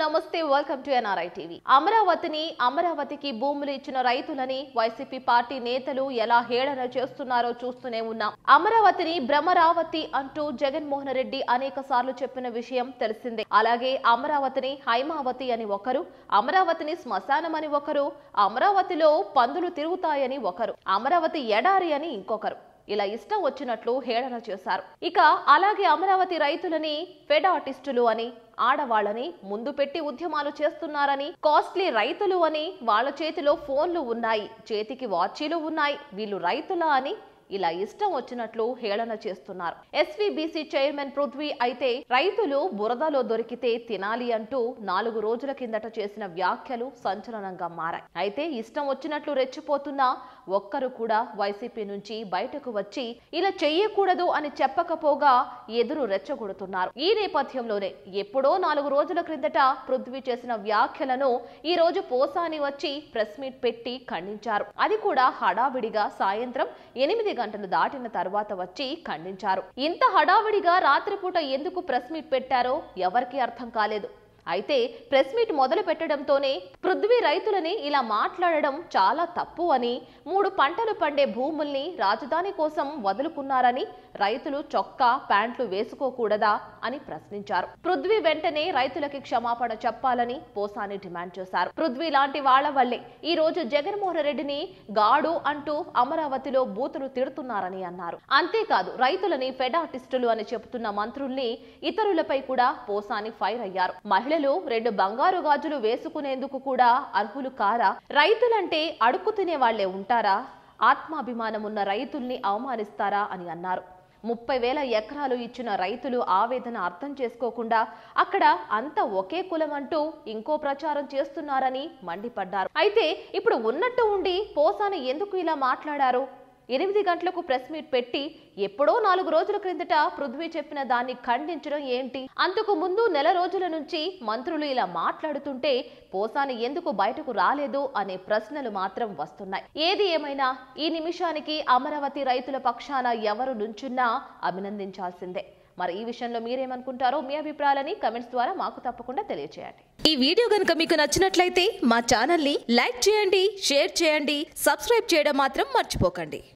నమస్తే welcome to NRI TV అమరావతిని అమరావతికి భూములు ఇచ్చిన రైతులని వైసీపీ పార్టీ నేతలు ఎలా హేళన చేస్తున్నారో చూస్తూనే ఉన్నాం అమరావతిని భ్రమరావతి అంటూ జగన్మోహన్ రెడ్డి అనేక సార్లు చెప్పిన విషయం తెలిసిందే అలాగే అమరావతిని హైమావతి అని ఒకరు అమరావతిని శ్మశానం అని ఒకరు అమరావతిలో పందులు తిరుగుతాయని ఒకరు అమరావతి ఎడారి అని ఇంకొకరు ఇలా ఇష్టం వచ్చినట్లు హేళన చేశారు ఇక అలాగే అమరావతి రైతులని ఫెడ్ ఆర్టిస్టులు అని ఆడవాళ్ళని ముందు పెట్టి ఉద్యమాలు చేస్తున్నారని కాస్ట్లీ రైతులు అని వాళ్ళ చేతిలో ఫోన్లు ఉన్నాయి చేతికి వాచీలు ఉన్నాయి వీళ్ళు రైతులా అని ఇలా ఇష్టం వచ్చినట్లు హేళన చేస్తున్నారు ఎస్వీబీసీ చైర్మన్ పృథ్వీ అయితే రైతులు బురదలో దొరికితే తినాలి అంటూ నాలుగు రోజుల కిందట చేసిన వ్యాఖ్యలు సంచలనంగా మారాయి అయితే ఇష్టం వచ్చినట్లు రెచ్చిపోతున్న ఒక్కరు కూడా వైసీపీ నుంచి బయటకు వచ్చి ఇలా చెయ్యకూడదు అని చెప్పకపోగా ఎదురు రెచ్చగొడుతున్నారు ఈ నేపథ్యంలోనే ఎప్పుడో నాలుగు రోజుల క్రిందట పృథ్వీ చేసిన వ్యాఖ్యలను ఈ రోజు పోసాని వచ్చి ప్రెస్ మీట్ పెట్టి ఖండించారు అది కూడా హడావిడిగా సాయంత్రం ఎనిమిది గంటలు దాటిన తర్వాత వచ్చి ఖండించారు ఇంత హడావిడిగా రాత్రిపూట ఎందుకు ప్రెస్ మీట్ పెట్టారో ఎవరికీ అర్థం కాలేదు అయితే ప్రెస్ మీట్ మొదలు పెట్టడంతోనే పృథ్వీ రైతులని ఇలా మాట్లాడడం చాలా తప్పు అని మూడు పంటలు పండే భూముల్ని రాజధాని కోసం వదులుకున్నారని రైతులు చొక్కా ప్యాంట్లు వేసుకోకూడదా అని ప్రశ్నించారు పృథ్వీ వెంటనే రైతులకి క్షమాపణ చెప్పాలని పోసాని డిమాండ్ చేశారు పృథ్వీ లాంటి వాళ్ల వల్లే ఈ రోజు జగన్మోహన్ రెడ్డిని గాడు అంటూ అమరావతిలో బూతులు తిడుతున్నారని అన్నారు అంతేకాదు రైతులని ఫెడ్ ఆర్టిస్టులు అని చెబుతున్న మంత్రుల్ని ఇతరులపై కూడా పోసాని ఫైర్ అయ్యారు మహిళలు రెండు బంగారు గాజులు వేసుకునేందుకు కూడా అర్హులు కారా రైతులంటే అడుక్కు తినే వాళ్లే ఉంటారా ఆత్మాభిమానం ఉన్న రైతుల్ని అవమానిస్తారా అని అన్నారు ముప్పై వేల ఎకరాలు ఇచ్చిన రైతులు ఆవేదన అర్థం చేసుకోకుండా అక్కడ అంత ఒకే కులం అంటూ ఇంకో ప్రచారం చేస్తున్నారని మండిపడ్డారు అయితే ఇప్పుడు ఉన్నట్టు ఉండి పోసాని ఎందుకు ఇలా మాట్లాడారు ఎనిమిది గంటలకు ప్రెస్ మీట్ పెట్టి ఎప్పుడో నాలుగు రోజుల క్రిందట పృథ్వీ చెప్పిన దాన్ని ఖండించడం ఏంటి అంతకు ముందు నెల రోజుల నుంచి మంత్రులు ఇలా మాట్లాడుతుంటే పోసాని ఎందుకు బయటకు రాలేదు అనే ప్రశ్నలు మాత్రం వస్తున్నాయి ఏది ఏమైనా ఈ నిమిషానికి అమరావతి రైతుల పక్షాన ఎవరు నుంచున్నా అభినందించాల్సిందే మరి ఈ విషయంలో మీరేమనుకుంటారో మీ అభిప్రాయాలని కమెంట్స్ ద్వారా మాకు తప్పకుండా తెలియజేయండి ఈ వీడియో కనుక మీకు నచ్చినట్లయితే మా ఛానల్ని లైక్ చేయండి షేర్ చేయండి సబ్స్క్రైబ్ చేయడం మాత్రం మర్చిపోకండి